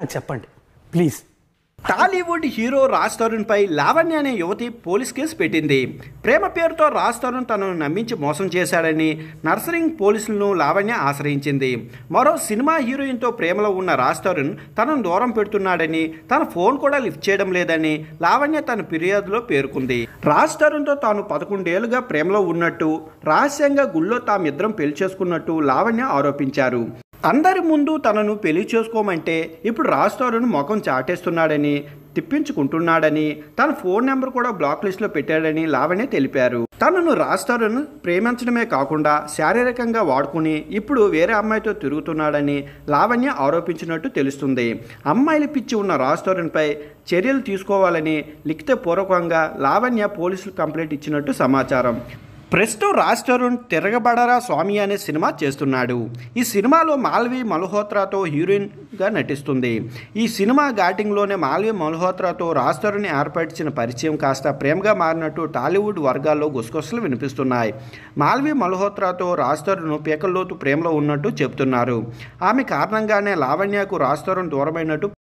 చెప్పండి please Tollywood hero Raj Tarun పై లావణ్య అనే యువతి పోలీస్ కేసు పెట్టింది ప్రేమ పేరుతో రాజ్ తరుణ్ తనను నమ్మించి మోసం చేశాడని నర్సరింగ్ పోలీసులను లావణ్య ఆశ్రయించింది మరో సినిమా హీరోయిన్తో ప్రేమలో ఉన్న రాజ్ తరుణ్ తనను దూరం పెడుతున్నాడని తన ఫోన్ కూడా లిఫ్ట్ చేయడం లేదని లావణ్య తన ఫిర్యాదులో పేర్కొంది రాజ్ తరుణ్తో తాను పదకొండేళ్లుగా ప్రేమలో ఉన్నట్టు రహస్యంగా గుళ్ళో తామిద్దరం పెళ్లి చేసుకున్నట్టు లావణ్య ఆరోపించారు అందరి ముందు తనను పెళ్లి చేసుకోమంటే ఇప్పుడు రాజ్ తరుణ్ ముఖం చాటేస్తున్నాడని తిప్పించుకుంటున్నాడని తన ఫోన్ నెంబర్ కూడా బ్లాక్ లిస్ట్లో పెట్టాడని లావణ్య తెలిపారు తనను రాజ్ తరుణ్ ప్రేమించడమే కాకుండా శారీరకంగా వాడుకుని ఇప్పుడు వేరే అమ్మాయితో తిరుగుతున్నాడని లావణ్య ఆరోపించినట్టు తెలుస్తుంది అమ్మాయిలు పిచ్చి ఉన్న రాజ్ తరుణ్పై చర్యలు తీసుకోవాలని లిఖితపూర్వకంగా లావణ్య పోలీసులు కంప్లైంట్ ఇచ్చినట్టు సమాచారం ప్రస్తుతం రాజ్ తరుణ్ తిరగబడరా స్వామి అనే సినిమా చేస్తున్నాడు ఈ సినిమాలో మాల్వి మల్హోత్రాతో హీరోయిన్గా నటిస్తుంది ఈ సినిమా ఘాటింగ్లోనే మాల్వి మల్హోత్రాతో రాజ్ తరుణ్ ఏర్పరిచిన పరిచయం కాస్త ప్రేమగా మారినట్టు టాలీవుడ్ వర్గాల్లో గుసగుసలు వినిపిస్తున్నాయి మాల్వి మల్హోత్రాతో రాజ్ తరుణ్ పీకల్లోతు ప్రేమలో ఉన్నట్టు చెబుతున్నారు ఆమె కారణంగానే లావణ్యకు రాజ్ తరుణ్ దూరమైనట్టు